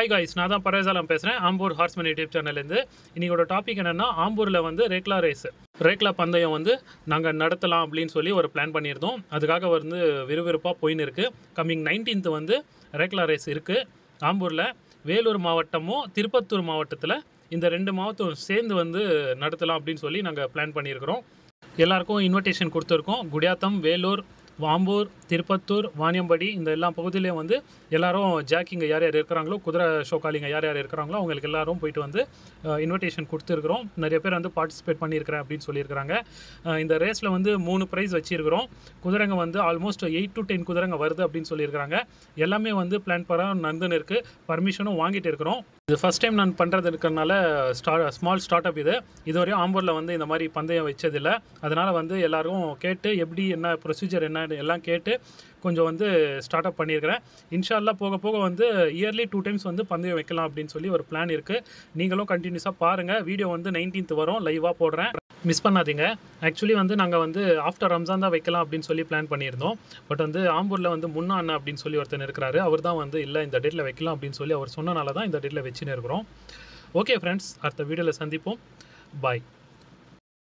hi guys நான் தான் பரவேசாலம் பேசுகிறேன் ஆம்பூர் ஹார்ஸ்மேன் யூடியூப் சேனல்லேருந்து இன்றைக்கோட டாபிக் என்னென்னா ஆம்பூரில் வந்து ரேக்லா ரேஸ் ரேக்லா பந்தயம் வந்து நாங்கள் நடத்தலாம் அப்படின்னு சொல்லி ஒரு பிளான் பண்ணியிருந்தோம் அதுக்காக வந்து விறுவிறுப்பாக போயின்னு இருக்குது கம்மிங் நைன்டீன்த் வந்து ரேக்லா ரேஸ் இருக்குது ஆம்பூரில் வேலூர் மாவட்டமும் திருப்பத்தூர் மாவட்டத்தில் இந்த ரெண்டு மாவட்டம் சேர்ந்து வந்து நடத்தலாம் அப்படின்னு சொல்லி நாங்கள் பிளான் பண்ணியிருக்கிறோம் எல்லாருக்கும் இன்விடேஷன் கொடுத்துருக்கோம் குடியாத்தம் வேலூர் வாம்பூர் திருப்பத்தூர் வாணியம்படி இந்த எல்லா பகுதியிலையும் வந்து எல்லாரும் ஜாக்கிங்க யார் யார் இருக்கிறாங்களோ குதிரை ஷோக்காலிங்க யார் யார் இருக்கிறாங்களோ அவங்களுக்கு எல்லாரும் போயிட்டு வந்து இன்விடேஷன் கொடுத்துருக்குறோம் நிறைய பேர் வந்து பார்ட்டிசிபேட் பண்ணியிருக்கிறேன் அப்படின்னு சொல்லியிருக்கிறாங்க அஹ் இந்த ரேஸில் வந்து மூணு ப்ரைஸ் வச்சிருக்கிறோம் குதிரைங்க வந்து ஆல்மோஸ்ட் எயிட் டு டென் குதிரைங்க வருது அப்படின்னு சொல்லியிருக்கிறாங்க எல்லாமே வந்து பிளான் பண்ண நந்துன்னு இருக்குது பர்மிஷனும் வாங்கிட்டு இருக்கிறோம் இது ஃபஸ்ட் டைம் நான் பண்ணுறது இருக்கிறனால ஸ்டா ஸ்மால் ஸ்டார்ட் அப் இது இதுவரையும் ஆம்பூரில் வந்து இந்த மாதிரி பந்தயம் வச்சதில்லை அதனால் வந்து எல்லாரும் கேட்டு எப்படி என்ன ப்ரொசீஜர் என்ன எல்லாம் கேட்டு கொஞ்சம் வந்து ஸ்டார்ட் அப் பண்ணியிருக்கிறேன் இன்ஷால்லா போக போக வந்து இயர்லி டூ டைம்ஸ் வந்து பந்தயம் வைக்கலாம் அப்படின்னு சொல்லி ஒரு பிளான் இருக்குது நீங்களும் கண்டினியூஸாக பாருங்கள் வீடியோ வந்து நைன்டீன்த் வரும் லைவாக போடுறேன் மிஸ் பண்ணாதீங்க ஆக்சுவலி வந்து நாங்கள் வந்து ஆஃப்டர் ரம்ஜான் தான் வைக்கலாம் அப்படின்னு சொல்லி பிளான் பண்ணியிருந்தோம் பட் வந்து ஆம்பூரில் வந்து முன்னா அண்ணா அப்படின்னு சொல்லி ஒருத்தர் இருக்கிறாரு அவர் தான் வந்து இல்லை இந்த டேட்டில் வைக்கலாம் அப்படின்னு சொல்லி அவர் சொன்னனால தான் இந்த டேட்டில் வச்சுன்னு இருக்கிறோம் ஓகே ஃப்ரெண்ட்ஸ் அடுத்த வீடியோவில் சந்திப்போம் பாய்